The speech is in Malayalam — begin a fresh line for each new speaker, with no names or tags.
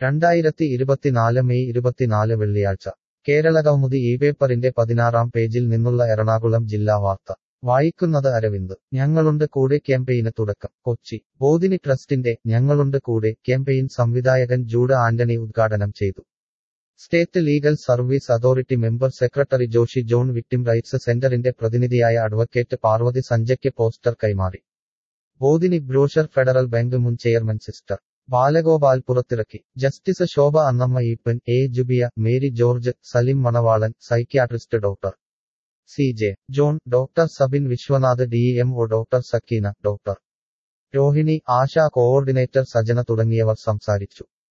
രണ്ടായിരത്തി ഇരുപത്തിനാല് മെയ് ഇരുപത്തിനാല് വെള്ളിയാഴ്ച കേരളകൗമുദി ഈ പേപ്പറിന്റെ പതിനാറാം പേജിൽ നിന്നുള്ള എറണാകുളം ജില്ലാ വാർത്ത വായിക്കുന്നത് അരവിന്ദ് ഞങ്ങളുണ്ട് കൂടെ ക്യാമ്പയിന് തുടക്കം കൊച്ചി ബോധിനി ട്രസ്റ്റിന്റെ ഞങ്ങളുണ്ട് കൂടെ ക്യാമ്പയിൻ സംവിധായകൻ ജൂഡ് ആന്റണി ഉദ്ഘാടനം ചെയ്തു state legal service authority member secretary Joshy John victim rights സെന്ററിന്റെ പ്രതിനിധിയായ അഡ്വക്കേറ്റ് പാർവതി സഞ്ജയ്ക്ക് പോസ്റ്റർ കൈമാറി ബോധിനി ബ്രോഷർ ഫെഡറൽ ബാങ്ക് മുൻ ചെയർമാൻ സിസ്റ്റർ ബാലഗോപാൽ പുറത്തിറക്കി justice Shobha Annamma Eapen A Jubiya Mary George Salim Manavalan psychiatrist doctor C J John doctor Sabin Viswanath D M O doctor Sakeena doctor Rohini Asha coordinator Sajana തുടങ്ങിയവർ സംസാരിച്ചു